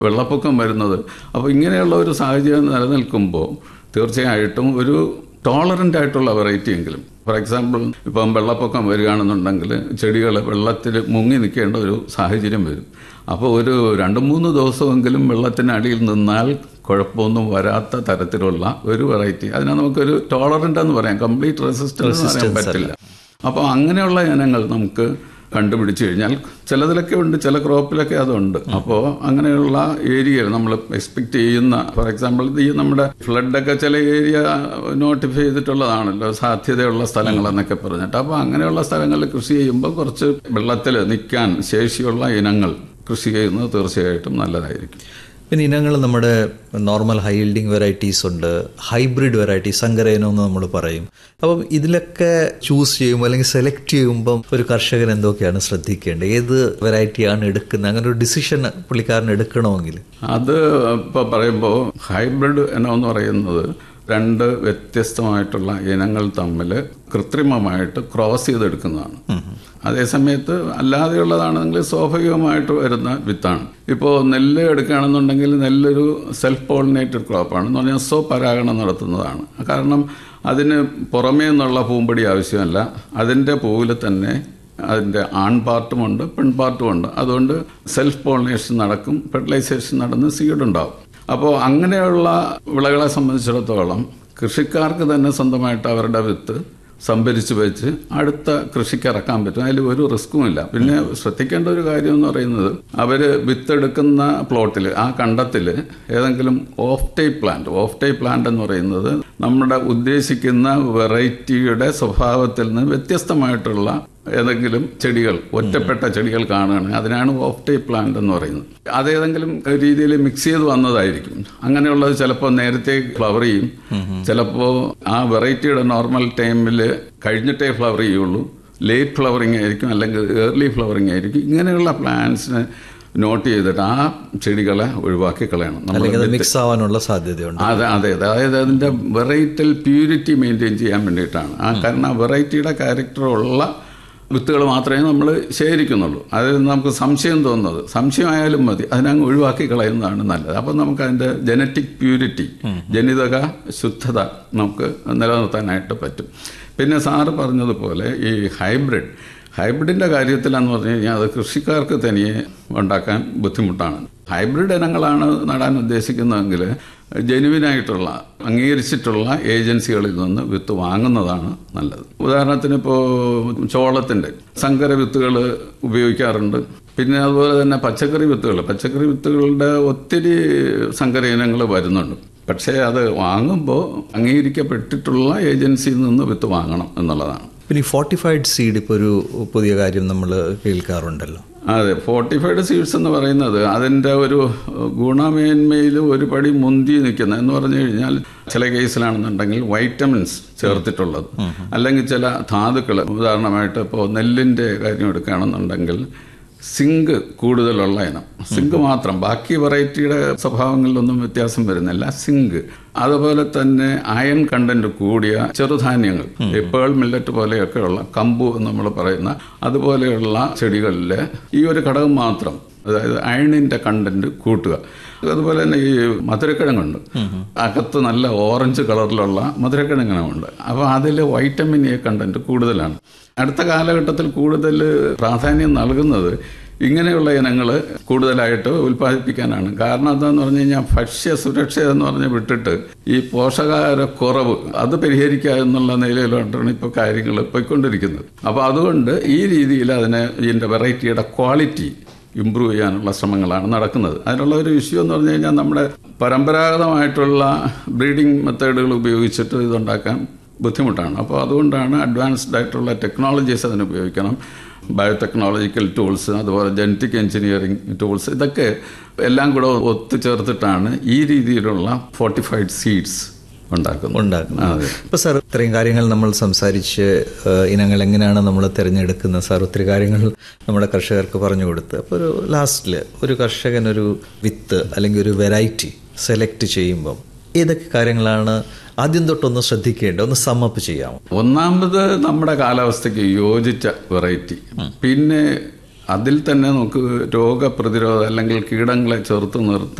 വെള്ളപ്പൊക്കം വരുന്നത് അപ്പോൾ ഇങ്ങനെയുള്ള ഒരു സാഹചര്യം നിലനിൽക്കുമ്പോൾ തീർച്ചയായിട്ടും ഒരു ടോളറൻ്റ് ആയിട്ടുള്ള വെറൈറ്റി എങ്കിലും ഫോർ എക്സാമ്പിൾ ഇപ്പം വെള്ളപ്പൊക്കം വരികയാണെന്നുണ്ടെങ്കിൽ ചെടികൾ വെള്ളത്തിൽ മുങ്ങി നിൽക്കേണ്ട ഒരു സാഹചര്യം വരും അപ്പോൾ ഒരു രണ്ട് മൂന്ന് ദിവസമെങ്കിലും വെള്ളത്തിനടിയിൽ നിന്നാൽ കുഴപ്പമൊന്നും വരാത്ത തരത്തിലുള്ള ഒരു വെറൈറ്റി അതിനെ നമുക്കൊരു ടോളറൻ്റ് എന്ന് പറയാം കംപ്ലീറ്റ് റെസിസ്റ്റൻസ് പറയാൻ പറ്റില്ല അപ്പോൾ അങ്ങനെയുള്ള ഇനങ്ങൾ നമുക്ക് കണ്ടുപിടിച്ചു കഴിഞ്ഞാൽ ചിലതിലൊക്കെ ഉണ്ട് ചില ക്രോപ്പിലൊക്കെ അതുണ്ട് അപ്പോൾ അങ്ങനെയുള്ള ഏരിയയിൽ നമ്മൾ എക്സ്പെക്ട് ചെയ്യുന്ന ഫോർ എക്സാമ്പിൾ ഈ നമ്മുടെ ഫ്ലഡൊക്കെ ചില ഏരിയ നോട്ടിഫൈ ചെയ്തിട്ടുള്ളതാണല്ലോ സാധ്യതയുള്ള സ്ഥലങ്ങൾ എന്നൊക്കെ പറഞ്ഞിട്ട് അപ്പോൾ അങ്ങനെയുള്ള സ്ഥലങ്ങളിൽ കൃഷി ചെയ്യുമ്പോൾ കുറച്ച് വെള്ളത്തിൽ നിൽക്കാൻ ശേഷിയുള്ള ഇനങ്ങൾ കൃഷി ചെയ്യുന്നത് തീർച്ചയായിട്ടും നല്ലതായിരിക്കും പിന്നെ ഇനങ്ങൾ നമ്മുടെ നോർമൽ ഹൈ ഹീൽഡിങ് വെറൈറ്റീസ് ഉണ്ട് ഹൈബ്രിഡ് വെറൈറ്റി സങ്കരയിനം എന്ന് നമ്മൾ പറയും അപ്പം ഇതിലൊക്കെ ചൂസ് ചെയ്യുമ്പോൾ അല്ലെങ്കിൽ സെലക്ട് ചെയ്യുമ്പം ഒരു കർഷകൻ എന്തൊക്കെയാണ് ശ്രദ്ധിക്കേണ്ടത് ഏത് വെറൈറ്റിയാണ് എടുക്കുന്നത് അങ്ങനെ ഒരു ഡിസിഷൻ പുള്ളിക്കാരൻ എടുക്കണമെങ്കിൽ അത് ഇപ്പോൾ പറയുമ്പോൾ ഹൈബ്രിഡ് ഇനം പറയുന്നത് രണ്ട് വ്യത്യസ്തമായിട്ടുള്ള ഇനങ്ങൾ തമ്മിൽ കൃത്രിമമായിട്ട് ക്രോസ് ചെയ്തെടുക്കുന്നതാണ് അതേസമയത്ത് അല്ലാതെയുള്ളതാണെങ്കിൽ സ്വാഭാവികമായിട്ട് വരുന്ന വിത്താണ് ഇപ്പോൾ നെല്ല് എടുക്കുകയാണെന്നുണ്ടെങ്കിൽ നെല്ലൊരു സെൽഫ് പോളിനേറ്റഡ് ക്രോപ്പാണ് എന്ന് പറഞ്ഞാൽ സ്വപരാഗണം നടത്തുന്നതാണ് കാരണം അതിന് പുറമേ നിന്നുള്ള പൂമ്പടി ആവശ്യമല്ല അതിൻ്റെ പൂവിൽ തന്നെ അതിൻ്റെ ആൺ പാർട്ടുമുണ്ട് പെൺ പാർട്ടുമുണ്ട് അതുകൊണ്ട് സെൽഫ് പോളിനേഷൻ നടക്കും ഫെർട്ടിലൈസേഷൻ നടന്ന് സീഡ് ഉണ്ടാവും അപ്പോൾ അങ്ങനെയുള്ള വിളകളെ സംബന്ധിച്ചിടത്തോളം കൃഷിക്കാർക്ക് തന്നെ സ്വന്തമായിട്ട് അവരുടെ വിത്ത് സംഭരിച്ച് വെച്ച് അടുത്ത കൃഷിക്ക് ഇറക്കാൻ പറ്റും അതിൽ ഒരു റിസ്ക്കും ഇല്ല പിന്നെ ശ്രദ്ധിക്കേണ്ട ഒരു കാര്യം എന്ന് പറയുന്നത് അവർ വിത്തെടുക്കുന്ന പ്ലോട്ടിൽ ആ കണ്ടത്തിൽ ഏതെങ്കിലും off type plant off type plant എന്ന് പറയുന്നത് നമ്മുടെ ഉദ്ദേശിക്കുന്ന വെറൈറ്റിയുടെ സ്വഭാവത്തിൽ നിന്ന് വ്യത്യസ്തമായിട്ടുള്ള ഏതെങ്കിലും ചെടികൾ ഒറ്റപ്പെട്ട ചെടികൾ കാണുകയാണെങ്കിൽ അതിനാണ് ഓഫ് ടൈപ്പ് പ്ലാന്റ് എന്ന് പറയുന്നത് അതേതെങ്കിലും രീതിയിൽ മിക്സ് ചെയ്ത് വന്നതായിരിക്കും അങ്ങനെയുള്ളത് ചിലപ്പോൾ നേരത്തെ ഫ്ലവർ ചെയ്യും ചിലപ്പോൾ ആ വെറൈറ്റിയുടെ നോർമൽ ടൈമിൽ കഴിഞ്ഞിട്ടേ ഫ്ലവർ ചെയ്യുള്ളൂ ലേറ്റ് ഫ്ലവറിങ് ആയിരിക്കും അല്ലെങ്കിൽ ഏർലി ഫ്ലവറിങ് ആയിരിക്കും ഇങ്ങനെയുള്ള പ്ലാന്റ്സിനെ നോട്ട് ചെയ്തിട്ട് ആ ചെടികളെ ഒഴിവാക്കി കളയണം നമ്മൾ അല്ലെങ്കിൽ അത് മിക്സ് ആവാനുള്ള സാധ്യതയുണ്ട് അതെ അതെ അതായത് അതിൻ്റെ വെറൈറ്റൽ പ്യൂരിറ്റി മെയിൻറ്റെയിൻ ചെയ്യാൻ വേണ്ടിയിട്ടാണ് ആ കാരണം ആ വെറൈറ്റിയുടെ ക്യാരക്ടറുള്ള വിത്തുകൾ മാത്രമേ നമ്മൾ ശേഖരിക്കുന്നുള്ളൂ അതിൽ നമുക്ക് സംശയം തോന്നുന്നത് സംശയമായാലും മതി അതിനങ്ങ് ഒഴിവാക്കി കളയുന്നതാണ് നല്ലത് അപ്പം നമുക്ക് അതിൻ്റെ ജനറ്റിക് പ്യൂരിറ്റി ജനിതക ശുദ്ധത നമുക്ക് നിലനിർത്താനായിട്ട് പറ്റും പിന്നെ സാറ് പറഞ്ഞതുപോലെ ഈ ഹൈബ്രിഡ് ഹൈബ്രിഡിൻ്റെ കാര്യത്തിലെന്ന് പറഞ്ഞു കഴിഞ്ഞാൽ അത് കൃഷിക്കാർക്ക് തനിയെ ഉണ്ടാക്കാൻ ബുദ്ധിമുട്ടാണ് ഹൈബ്രിഡ് ഇനങ്ങളാണ് നടാൻ ഉദ്ദേശിക്കുന്നതെങ്കിൽ ജെനുവിനായിട്ടുള്ള അംഗീകരിച്ചിട്ടുള്ള ഏജൻസികളിൽ നിന്ന് വിത്ത് വാങ്ങുന്നതാണ് നല്ലത് ഉദാഹരണത്തിന് ഇപ്പോൾ ചോളത്തിൻ്റെ സങ്കര വിത്തുകൾ ഉപയോഗിക്കാറുണ്ട് പിന്നെ അതുപോലെ തന്നെ പച്ചക്കറി വിത്തുകൾ പച്ചക്കറി വിത്തുകളുടെ ഒത്തിരി സങ്കര ഇനങ്ങൾ വരുന്നുണ്ട് പക്ഷേ അത് വാങ്ങുമ്പോൾ അംഗീകരിക്കപ്പെട്ടിട്ടുള്ള ഏജൻസിയിൽ നിന്ന് വിത്ത് വാങ്ങണം എന്നുള്ളതാണ് പിന്നെ ഈ ഫോർട്ടിഫൈഡ് സീഡ് ഇപ്പോൾ ഒരു പുതിയ കാര്യം നമ്മൾ കേൾക്കാറുണ്ടല്ലോ അതെ ഫോർട്ടിഫൈഡ് സീഡ്സ് എന്ന് പറയുന്നത് അതിൻ്റെ ഒരു ഗുണമേന്മയിൽ ഒരു പടി മുന്തി നിൽക്കുന്ന എന്ന് പറഞ്ഞു കഴിഞ്ഞാൽ ചില കേസിലാണെന്നുണ്ടെങ്കിൽ വൈറ്റമിൻസ് ചേർത്തിട്ടുള്ളത് അല്ലെങ്കിൽ ചില ധാതുക്കൾ ഉദാഹരണമായിട്ട് ഇപ്പോൾ നെല്ലിൻ്റെ കാര്യം എടുക്കുകയാണെന്നുണ്ടെങ്കിൽ സിങ്ക് കൂടുതലുള്ള ഇനം സിങ്ക് മാത്രം ബാക്കി വെറൈറ്റിയുടെ സ്വഭാവങ്ങളിലൊന്നും വ്യത്യാസം വരുന്നില്ല സിങ്ക് അതുപോലെ തന്നെ അയൺ കണ്ടന്റ് കൂടിയ ചെറുധാന്യങ്ങൾ ഈ പേൾ മില്ലറ്റ് പോലെയൊക്കെയുള്ള കമ്പു എന്ന് നമ്മൾ പറയുന്ന അതുപോലെയുള്ള ചെടികളിൽ ഈ ഒരു ഘടകം മാത്രം അതായത് അയണിന്റെ കണ്ടന്റ് കൂട്ടുക അതുപോലെ തന്നെ ഈ മധുരക്കിഴങ്ങുണ്ട് അകത്ത് നല്ല ഓറഞ്ച് കളറിലുള്ള മധുരക്കിഴങ്ങുണ്ട് അപ്പോൾ അതിൽ വൈറ്റമിൻ എ കണ്ടന്റ് കൂടുതലാണ് അടുത്ത കാലഘട്ടത്തിൽ കൂടുതൽ പ്രാധാന്യം നൽകുന്നത് ഇങ്ങനെയുള്ള ഇനങ്ങൾ കൂടുതലായിട്ട് ഉൽപ്പാദിപ്പിക്കാനാണ് കാരണം എന്താന്ന് പറഞ്ഞു കഴിഞ്ഞാൽ ഭക്ഷ്യ സുരക്ഷ എന്ന് പറഞ്ഞ് വിട്ടിട്ട് ഈ പോഷകാഹാര കുറവ് അത് പരിഹരിക്കുക എന്നുള്ള നിലയിലോട്ടാണ് ഇപ്പോൾ കാര്യങ്ങൾ പോയിക്കൊണ്ടിരിക്കുന്നത് അപ്പോൾ അതുകൊണ്ട് ഈ രീതിയിൽ അതിനെ ഇതിൻ്റെ വെറൈറ്റിയുടെ ക്വാളിറ്റി ഇമ്പ്രൂവ് ചെയ്യാനുള്ള ശ്രമങ്ങളാണ് നടക്കുന്നത് അതിനുള്ള ഒരു ഇഷ്യൂ എന്ന് പറഞ്ഞു കഴിഞ്ഞാൽ നമ്മുടെ പരമ്പരാഗതമായിട്ടുള്ള ബ്രീഡിംഗ് മെത്തേഡുകൾ ഉപയോഗിച്ചിട്ട് ഇതുണ്ടാക്കാൻ ബുദ്ധിമുട്ടാണ് അപ്പോൾ അതുകൊണ്ടാണ് അഡ്വാൻസ്ഡ് ആയിട്ടുള്ള ടെക്നോളജീസ് അതിന് ഉപയോഗിക്കണം ബയോടെക്നോളജിക്കൽ ടൂൾസ് അതുപോലെ ജനറ്റിക് എഞ്ചിനീയറിംഗ് ടൂൾസ് ഇതൊക്കെ എല്ലാം കൂടെ ഒത്തുചേർത്തിട്ടാണ് ഈ രീതിയിലുള്ള ഫോർട്ടിഫൈഡ് സീഡ്സ് ഉണ്ടാക്കുന്നത് ഉണ്ടാക്കുന്നത് അതെ ഇപ്പൊ സാർ ഇത്രയും കാര്യങ്ങൾ നമ്മൾ സംസാരിച്ച് ഏഹ്, ഇനങ്ങൾ എങ്ങനെയാണ് നമ്മൾ തിരഞ്ഞെടുക്കുന്നത് സാർ ഒത്തിരി കാര്യങ്ങൾ നമ്മുടെ കർഷകർക്ക് പറഞ്ഞു കൊടുത്ത് അപ്പോൾ ഒരു ലാസ്റ്റിൽ ഒരു കർഷകൻ ഒരു വിത്ത് അല്ലെങ്കിൽ ഒരു വെറൈറ്റി സെലക്ട് ചെയ്യുമ്പം ഏതൊക്കെ കാര്യങ്ങളാണ് ആദ്യം തൊട്ടൊന്ന് ശ്രദ്ധിക്കേണ്ടത് ഒന്ന് സമ്മപ്പ് ചെയ്യാമോ ഒന്നാമത് നമ്മുടെ കാലാവസ്ഥയ്ക്ക് യോജിച്ച വെറൈറ്റി പിന്നെ അതിൽ തന്നെ നമുക്ക് രോഗപ്രതിരോധം അല്ലെങ്കിൽ കീടങ്ങളെ ചെറുത്ത് നിർത്തുക